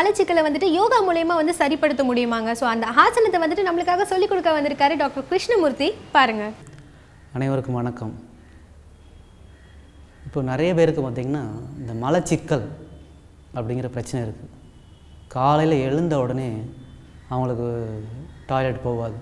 மலச்சிக்கலை வந்துட்டு யோகா மூலயமா வந்து சரிப்படுத்த முடியுமாங்க ஸோ அந்த ஆசனத்தை வந்துட்டு நம்மளுக்காக சொல்லிக் கொடுக்க வந்திருக்காரு டாக்டர் கிருஷ்ணமூர்த்தி பாருங்க அனைவருக்கும் வணக்கம் இப்போ நிறைய பேருக்கு பார்த்திங்கன்னா இந்த மலச்சிக்கல் அப்படிங்கிற பிரச்சனை இருக்குது காலையில் எழுந்த உடனே அவங்களுக்கு டாய்லெட் போகாது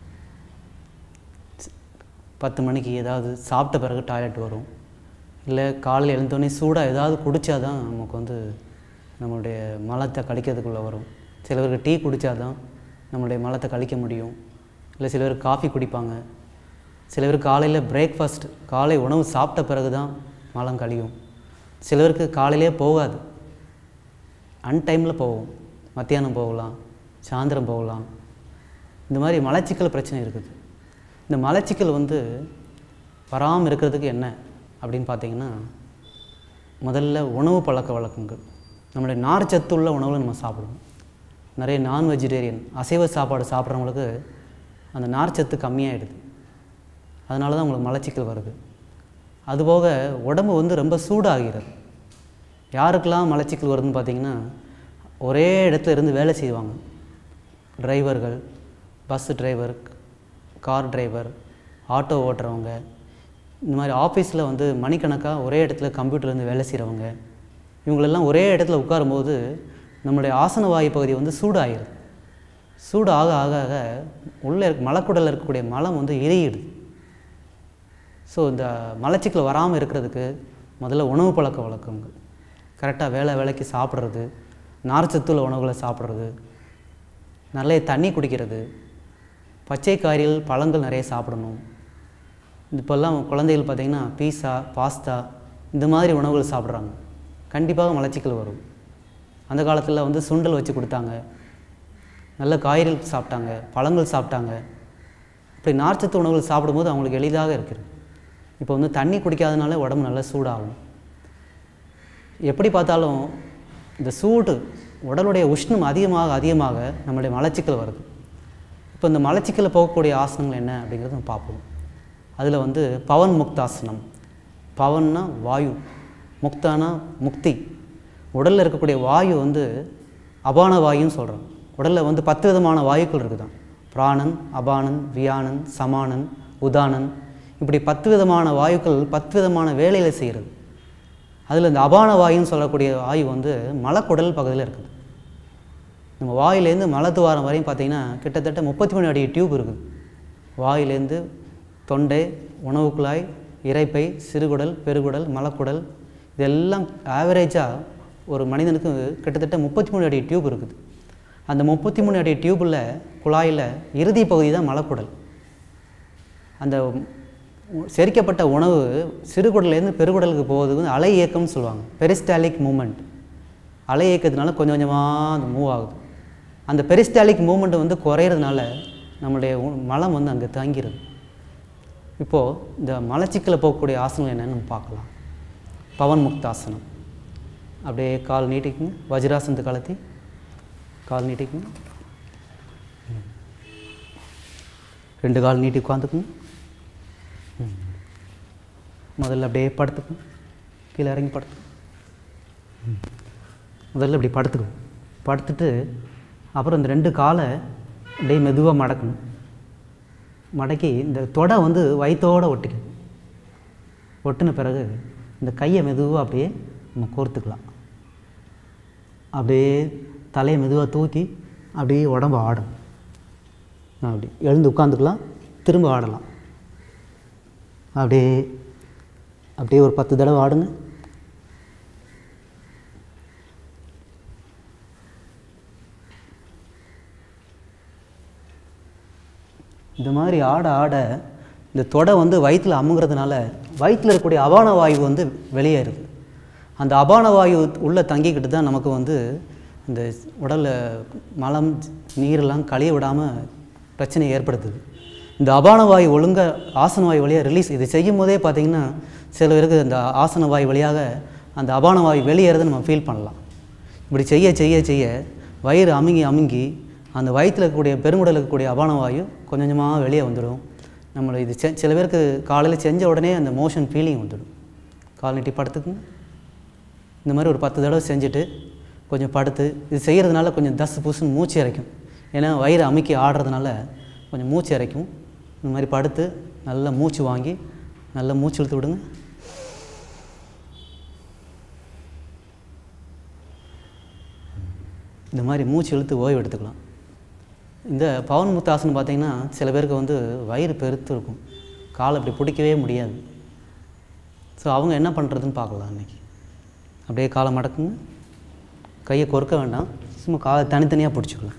பத்து மணிக்கு ஏதாவது சாப்பிட்ட பிறகு டாய்லெட் வரும் இல்லை காலையில் எழுந்தோடனே சூடாக ஏதாவது குடித்தா தான் நமக்கு வந்து நம்மளுடைய மலத்தை கழிக்கிறதுக்குள்ளே வரும் சில பேருக்கு டீ குடித்தா தான் நம்மளுடைய மலத்தை கழிக்க முடியும் இல்லை சில பேர் காஃபி குடிப்பாங்க சில பேர் காலையில் பிரேக்ஃபாஸ்ட் காலை உணவு சாப்பிட்ட பிறகு தான் மலம் கழியும் சிலருக்கு காலையிலே போகாது அன்டைமில் போகும் மத்தியானம் போகலாம் சாயந்தரம் போகலாம் இந்த மாதிரி மலச்சிக்கல் பிரச்சனை இருக்குது இந்த மலச்சிக்கல் வந்து வராமல் இருக்கிறதுக்கு என்ன அப்படின்னு பார்த்தீங்கன்னா முதல்ல உணவு பழக்க வழக்கங்கள் நம்மளுடைய நார்ச்சத்து உள்ள உணவுகளை நம்ம சாப்பிடணும் நிறைய நான் வெஜிடேரியன் அசைவ சாப்பாடு சாப்பிட்றவங்களுக்கு அந்த நார்ச்சத்து கம்மியாயிடுது அதனால தான் உங்களுக்கு மலச்சிக்கல் வருது அதுபோக உடம்பு வந்து ரொம்ப சூடாகிறது யாருக்கெல்லாம் மலச்சிக்கல் வருதுன்னு பார்த்தீங்கன்னா ஒரே இடத்துல இருந்து வேலை செய்வாங்க டிரைவர்கள் bus driver car driver auto ஓட்டுறவங்க இந்த மாதிரி ஆஃபீஸில் வந்து மணிக்கணக்காக ஒரே இடத்துல கம்ப்யூட்டர்ல இருந்து வேலை செய்கிறவங்க இவங்களெல்லாம் ஒரே இடத்துல உட்காரும்போது நம்மளுடைய ஆசன வாயு பகுதி வந்து சூடாகிடுது சூடு ஆக ஆக ஆக உள்ளே இருக்க மலக்குடலில் இருக்கக்கூடிய மலம் வந்து எரியிடுது ஸோ இந்த மலச்சிக்கல் வராமல் இருக்கிறதுக்கு முதல்ல உணவு பழக்க வழக்கங்கள் கரெக்டாக வேலை வேலைக்கு சாப்பிட்றது நார்ச்சத்துள்ள உணவுகளை சாப்பிட்றது நிறைய தண்ணி குடிக்கிறது பச்சை காய்கறிகள் பழங்கள் நிறைய சாப்பிடணும் இப்போல்லாம் குழந்தைகள் பார்த்திங்கன்னா பீஸா பாஸ்தா இந்த மாதிரி உணவுகள் சாப்பிட்றாங்க கண்டிப்பாக மலச்சிக்கல் வரும் அந்த காலத்தில் வந்து சுண்டல் வச்சு கொடுத்தாங்க நல்ல காய்கறிகள் சாப்பிட்டாங்க பழங்கள் சாப்பிட்டாங்க இப்படி நார்ச்சத்து உணவுகள் சாப்பிடும்போது அவங்களுக்கு எளிதாக இருக்குது இப்போ வந்து தண்ணி குடிக்காதனால உடம்பு நல்லா சூடாகும் எப்படி பார்த்தாலும் இந்த சூடு உடலுடைய உஷ்ணம் அதிகமாக அதிகமாக நம்மளுடைய மலச்சிக்கல் வருது இப்போ இந்த மலச்சிக்கலை போகக்கூடிய ஆசனங்கள் என்ன அப்படிங்கிறத நம்ம பார்ப்போம் அதில் வந்து பவன் முக்தாசனம் பவன்னா வாயு முக்தானா முக்தி உடலில் இருக்கக்கூடிய வாயு வந்து அபான வாயுன்னு சொல்கிறோம் உடலில் வந்து பத்து விதமான வாயுக்கள் இருக்குதான் பிராணன் அபானன் வியானன் சமானன் உதானன் இப்படி பத்து விதமான வாயுக்கள் பத்து விதமான வேலைகளை செய்கிறது அதில் இந்த அபான வாயுன்னு சொல்லக்கூடிய வாயு வந்து மலக்குடல் பகுதியில் இருக்குது நம்ம வாயிலேருந்து மலத்துவாரம் வரையும் பார்த்தீங்கன்னா கிட்டத்தட்ட முப்பத்தி மூணு அடி டியூப் இருக்குது வாயிலேருந்து தொண்டை உணவு குழாய் இரைப்பை சிறுகுடல் பெருகுடல் மலக்குடல் இதெல்லாம் ஆவரேஜாக ஒரு மனிதனுக்கு கிட்டத்தட்ட முப்பத்தி மூணு அடி டியூப் இருக்குது அந்த முப்பத்தி மூணு அடி டியூப்பில் குழாயில் இறுதி பகுதி தான் மலக்குடல் அந்த செரிக்கப்பட்ட உணவு சிறுகுடல்லேருந்து பெருகுடலுக்கு போகிறது வந்து அலை இயக்கம்னு சொல்லுவாங்க பெரிஸ்டாலிக் மூமெண்ட் அலை இயக்கத்தினால கொஞ்சம் கொஞ்சமாக அது மூவ் ஆகுது அந்த பெரிஸ்டாலிக் மூமெண்ட் வந்து குறையிறதுனால நம்மளுடைய உ- மலம் வந்து அங்கே தங்கிடுது இப்போது இந்த மலச்சிக்கலை போகக்கூடிய ஆசனங்கள் என்னன்னு நம்ம பார்க்கலாம் பவன் முக்தாசனம் அப்படியே கால் நீட்டிக்குங்க வஜ்ராசனத்தை கலத்தி கால் நீட்டிக்குங்க ம். ரெண்டு கால் நீட்டி உட்காந்துக்குங்க ம். முதல்ல அப்படியே படுத்துக்குங்க கீழே இறங்கி படுத்துக்குங்க ம். முதல்ல இப்படி படுத்துக்கணும் படுத்துட்டு அப்புறம் இந்த ரெண்டு காலை அப்படியே மெதுவாக மடக்கணும் மடக்கி இந்த தொடை வந்து வயிற்றோடு ஒட்டிக்கணும் ஒட்டின பிறகு இந்த கையை மெதுவாக அப்படியே நம்ம கோர்த்துக்கலாம் அப்படியே தலையை மெதுவாக தூக்கி அப்படியே உடம்பு ஆடும் அப்படி எழுந்து உட்காந்துக்கலாம் திரும்ப ஆடலாம் அப்படியே அப்படியே ஒரு பத்து தடவை ஆடுங்க இந்த மாதிரி ஆட ஆட இந்த தொடை வந்து வயிற்றில் அமுங்கிறதுனால வயிற்றில் இருக்கக்கூடிய அபான வாயு வந்து வெளியேறுது அந்த அபான வாயு உள்ளே தங்கிக்கிட்டு தான் நமக்கு வந்து இந்த உடலில் மலம் நீரெல்லாம் கழிய விடாமல் பிரச்சனை ஏற்படுத்துது இந்த அபான வாயு ஒழுங்காக ஆசன வாயு வழியாக ரிலீஸ் இது செய்யும் போதே பார்த்தீங்கன்னா சில பேருக்கு இந்த ஆசன வாயு வழியாக அந்த அபான வாயு வெளியேறதை நம்ம ஃபீல் பண்ணலாம் இப்படி செய்ய செய்ய செய்ய வயிறு அமுங்கி அமுங்கி அந்த வயிற்றில் இருக்கக்கூடிய பெருங்குடலில் இருக்கக்கூடிய அபான வாயு கொஞ்சம் கொஞ்சமாக வெளியே வந்துடும் நம்மளை இது செ சில பேருக்கு காலையில் செஞ்ச உடனே அந்த மோஷன் ஃபீலிங் வந்துடும் கால் நீட்டி படுத்துக்குங்க இந்த மாதிரி ஒரு பத்து தடவை செஞ்சுட்டு கொஞ்சம் படுத்து இது செய்கிறதுனால கொஞ்சம் தஸ் புசுன்னு மூச்சு இறைக்கும் ஏன்னா வயிறு அமுக்கி ஆடுறதுனால கொஞ்சம் மூச்சு இறைக்கும் இந்த மாதிரி படுத்து நல்லா மூச்சு வாங்கி நல்லா மூச்சு இழுத்து விடுங்க இந்த மாதிரி மூச்சு இழுத்து ஓய்வு எடுத்துக்கலாம் இந்த பவன் முத்தாசனம் பார்த்தீங்கன்னா சில பேருக்கு வந்து வயிறு பெருத்து இருக்கும் காலை அப்படி பிடிக்கவே முடியாது ஸோ அவங்க என்ன பண்ணுறதுன்னு பார்க்கலாம் அன்றைக்கி அப்படியே காலை மடக்குங்க கையை கொறுக்க வேண்டாம் சும்மா காலை தனித்தனியாக பிடிச்சிக்கலாம்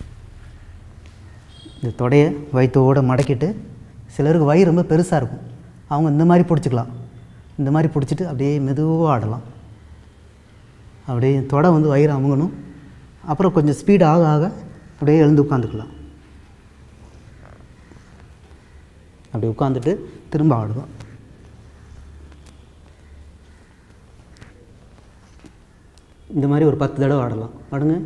இந்த தொடையை வயிற்றோடு மடக்கிட்டு சிலருக்கு வயிறு ரொம்ப பெருசாக இருக்கும் அவங்க இந்த மாதிரி பிடிச்சிக்கலாம் இந்த மாதிரி பிடிச்சிட்டு அப்படியே மெதுவாக ஆடலாம் அப்படியே தொடை வந்து வயிறு அமுங்கணும் அப்புறம் கொஞ்சம் ஸ்பீட் ஆக ஆக அப்படியே எழுந்து உட்காந்துக்கலாம் அப்படி உட்காந்துட்டு திரும்ப ஆடுவோம் இந்த மாதிரி ஒரு பத்து தடவை ஆடலாம் ஆடுங்க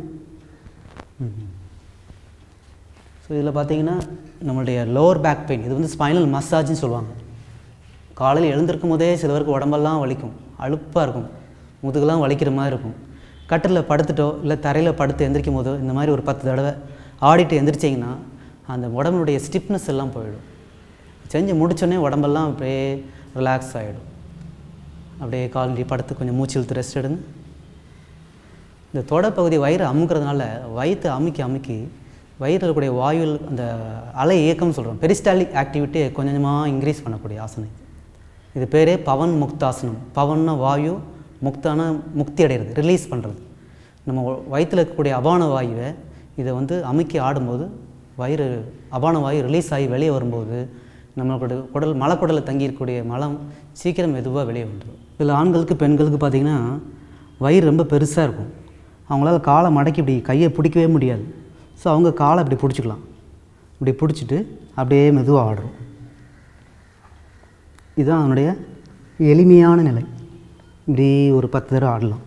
ஸோ இதில் பார்த்தீங்கன்னா நம்மளுடைய லோவர் பேக் பெயின் இது வந்து ஸ்பைனல் மசாஜ்னு சொல்லுவாங்க காலையில் எழுந்திருக்கும் போதே சிலவருக்கு உடம்பெல்லாம் வலிக்கும் அலுப்பாக இருக்கும் முதுகெல்லாம் வலிக்கிற மாதிரி இருக்கும் கட்டிலில் படுத்துட்டோ இல்லை தரையில் படுத்து எந்திரிக்கும் போதோ இந்த மாதிரி ஒரு பத்து தடவை ஆடிட்டு எந்திரிச்சிங்கன்னா அந்த உடம்புடைய ஸ்டிப்னஸ் எல்லாம் போயிடும் செஞ்சு முடிச்சோடனே உடம்பெல்லாம் அப்படியே ரிலாக்ஸ் ஆகிடும் அப்படியே கால் நீட்டி படுத்து கொஞ்சம் மூச்சு இழுத்து ரெஸ்ட் எடுங்க இந்த தொடைப்பகுதி வயிறு அமுக்கிறதுனால வயிற்று அமுக்கி அமுக்கி வயிற்றில் இருக்கக்கூடிய வாயுவில் அந்த அலை இயக்கம்னு சொல்கிறோம் பெரிஸ்டாலிக் ஆக்டிவிட்டியை கொஞ்சம் கொஞ்சமாக இன்க்ரீஸ் பண்ணக்கூடிய ஆசனம் இது. இது பேரே பவன் முக்தாசனம் பவன்னா வாயு முக்தான முக்தி அடைகிறது ரிலீஸ் பண்ணுறது நம்ம வயிற்றில் இருக்கக்கூடிய அபான வாயுவை இதை வந்து அமுக்கி ஆடும்போது வயிறு அபான வாயு ரிலீஸ் ஆகி வெளியே வரும்போது நம்மளோட குடல் மலக்குடலில் தங்கியிருக்கக்கூடிய மலம் சீக்கிரம் மெதுவாக வெளியே வந்துடும் இதில் ஆண்களுக்கு பெண்களுக்கு பார்த்திங்கன்னா வயிறு ரொம்ப பெருசாக இருக்கும் அவங்களால காலை மடக்கி இப்படி கையை பிடிக்கவே முடியாது ஸோ அவங்க காலை இப்படி பிடிச்சிக்கலாம் இப்படி பிடிச்சிட்டு அப்படியே மெதுவாக ஆடுறோம் இதுதான் அதனுடைய எளிமையான நிலை இப்படி ஒரு பத்து தடவை ஆடலாம்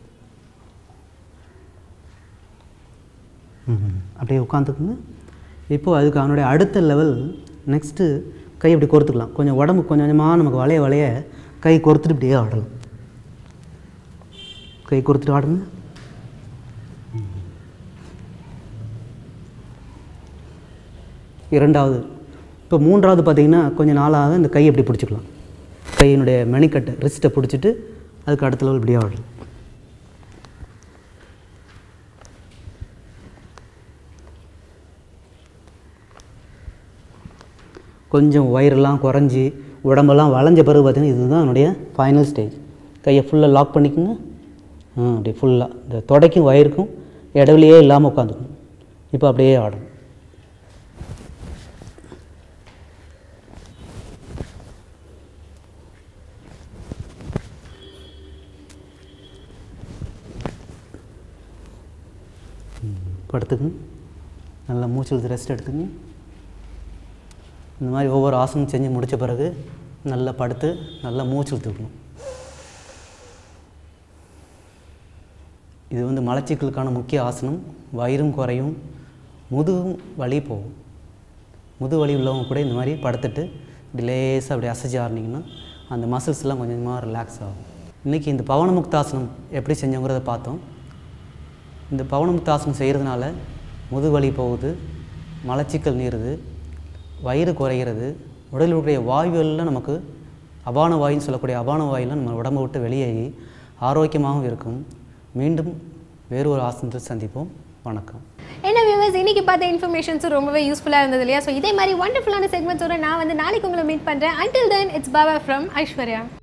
ம், அப்படியே உட்காந்துக்குங்க இப்போ அதுக்கு அவனுடைய அடுத்த லெவல் நெக்ஸ்ட்டு கை இப்படி கோர்த்துக்கலாம் கொஞ்சம் உடம்பு கொஞ்சம் கொஞ்சமாக நமக்கு வளைய வளைய கை கோர்த்துட்டு இப்படியே ஆடலாம் கை கோர்த்துட்டு ஆடுங்க இரண்டாவது இப்போ மூன்றாவது பார்த்தீங்கன்னா கொஞ்சம் நாளாக இந்த கையை இப்படி பிடிச்சிக்கலாம் கையினுடைய மணிக்கட்டை ரிஸ்ட்டை பிடிச்சிட்டு அதுக்கு அடுத்த லெவல் இப்படியே ஆடலாம் கொஞ்சம் வயிறெல்லாம் குறைஞ்சி உடம்பெல்லாம் வளைஞ்ச பிறகு பார்த்தீங்கன்னா இதுதான் என்னுடைய ஃபைனல் ஸ்டேஜ் கையை ஃபுல்லாக லாக் பண்ணிக்கோங்க ஆ அப்படியே ஃபுல்லாக இந்த தொடைக்கும் வயிறுக்கும் இடைவெளியே இல்லாமல் உட்காந்துக்கணும் இப்போ அப்படியே ஆடணும் படுத்துக்குங்க நல்லா மூச்சு இழுத்து ரெஸ்ட் எடுத்துங்க இந்த மாதிரி ஒவ்வொரு ஆசனம் செஞ்சு முடித்த பிறகு நல்லா படுத்து நல்லா மூச்சு இழுத்துக்கணும் இது வந்து மலச்சிக்கலுக்கான முக்கிய ஆசனம் வயிறும் குறையும் முதுகும் வலி போகும் முது வலி உள்ளவங்க கூட இந்த மாதிரி படுத்துட்டு இப்படி லேசாக அப்படி அசைச்சு ஆடினீங்கன்னா அந்த மசில்ஸ்லாம் கொஞ்சம் கொஞ்சமாக ரிலாக்ஸ் ஆகும் இன்றைக்கி இந்த பவனமுக்தாசனம் எப்படி செஞ்சோங்கிறத பார்த்தோம் இந்த பவனமுக்தாசனம் செய்கிறதுனால முதுவலி போகுது மலச்சிக்கல் நீருது வயிறு குறைகிறது உடலில் இருக்கிற வாயுவெல்லாம் நமக்கு அபான வாயுன்னு சொல்லக்கூடிய அபான வாயுலாம் நம்ம உடம்பை விட்டு வெளியேறி ஆரோக்கியமாகவும் இருக்கும் மீண்டும் வேறு ஒரு ஆசனத்தில் சந்திப்போம் வணக்கம் என்ன வியூவர்ஸ் இன்னைக்கு பார்த்த இன்ஃபர்மேஷன்ஸும் ரொம்பவே யூஸ்ஃபுல்லாக இருந்தது இல்லையா ஸோ இதே மாதிரி ஒண்டர்ஃபுல்லான செக்மெண்ட்ஸோட நான் வந்து நாளைக்கு உங்களை மீட் பண்ணுறேன் until then it's Baba from Aishwarya